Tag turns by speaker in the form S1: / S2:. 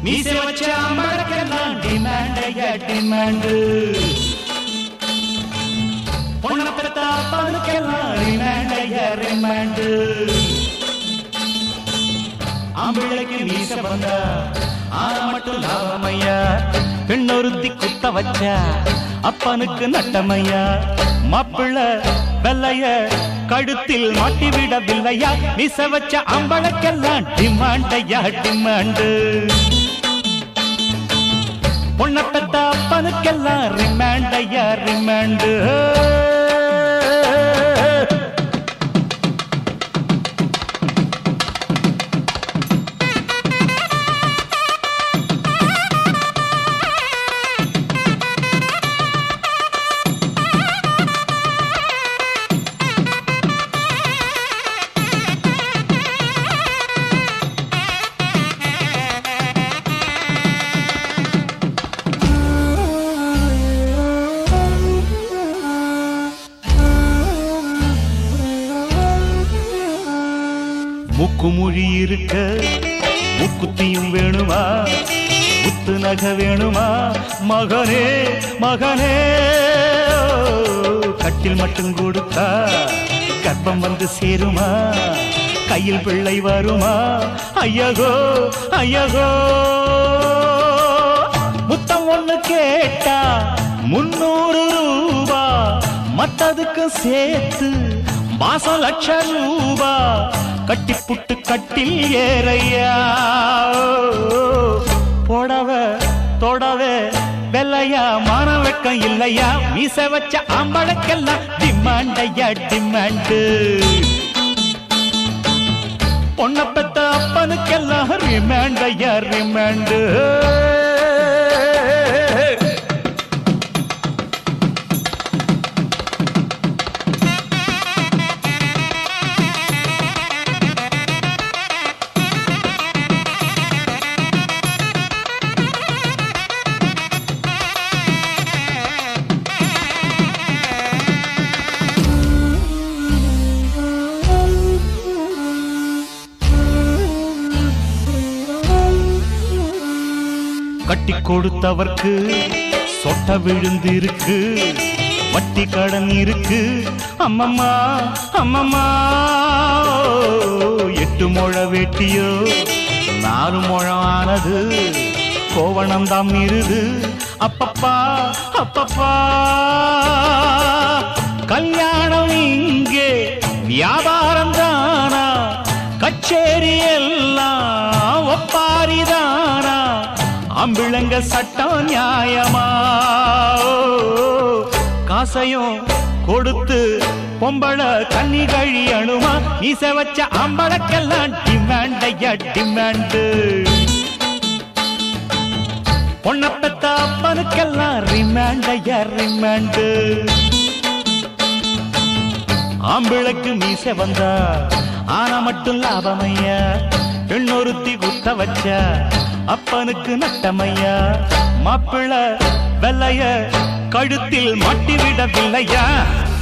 S1: மீசை வச்ச அம்பளக்கெல்லாம் டிமாண்ட் ஐயா டிமாண்ட் பொண்ணை பெத்த அப்பனுக்கெல்லாம் ரிமாண்ட் ஐயா ரிமாண்ட் ஆம்பிள்ளைக்கு மீச வந்தா ஆன மட்டும் லாபமையா பெண்ணொருத்தி குத்த வச்சா அப்பனுக்கு நட்டமையா மாப்பிள்ள வெள்ளைய கழுத்தில் மாட்டி விடவில்லையா மீச வச்ச அம்பளக்கெல்லாம் டிமாண்டையா டிமாண்டு பொண்ணை பெத்த அப்பனுக்கெல்லாம் ரிமாண்டையா ரிமாண்டு முக்குமொழி இருக்க முக்குத்தியும் வேணுமா முத்து நகை வேணுமா மகனே மகனே ஓ, கட்டில் மட்டும் கொடுத்தா கர்ப்பம் வந்து சேருமா கையில் பிள்ளை வருமா ஐயகோ ஐயகோ முத்தம் ஒண்ணு கேட்டா முன்னூறு ரூபா மத்ததுக்கு சேர்த்து மாசம் லட்சம் ரூபா கட்டி புட்டு கட்டில் ஏறையா போடவ தொடவே வெள்ளையா மான வெக்கம் இல்லையா மீச வச்ச ஆம்பளக்கெல்லாம் டிமாண்டையா டிமாண்டு பொண்ண பெத்த அப்பனுக்கெல்லாம் ரிமாண்டையா ரிமாண்டு கட்டி கொடுத்தவர்க்கு சொட்ட விழுந்து இருக்கு வட்டி கடன் இருக்கு அம்மம்மா அம்மம்மா எட்டு முழ வேட்டியோ நாலு முழம் ஆனது கோவணம் தாம் இருது அப்பப்பா அப்பப்பா கல்யாணம் இங்கே வியாபாரம் தானா கச்சேரி எல்லாம் ஒப்பாரிதானா அம்பிளங்க சட்டம் நியாயமா ஓ, காசையும் கொடுத்து பொம்பள கண்ணி கழியணுமா நீச வச்ச அம்பளக்கெல்லாம் டிமாண்டையா டிமாண்டு பொண்ண பெத்த அப்பனுக்கெல்லாம் ரிமாண்டையா ரிமாண்டு ஆம்பிளைக்கு மீச வந்தா ஆனா மட்டும் லாபமையா பெண்ணொருத்தி குத்த வச்சா அப்பனுக்கு நட்டமையா மாப்பிள்ள வெள்ளைய கழுத்தில் மாட்டி விடவில்லையா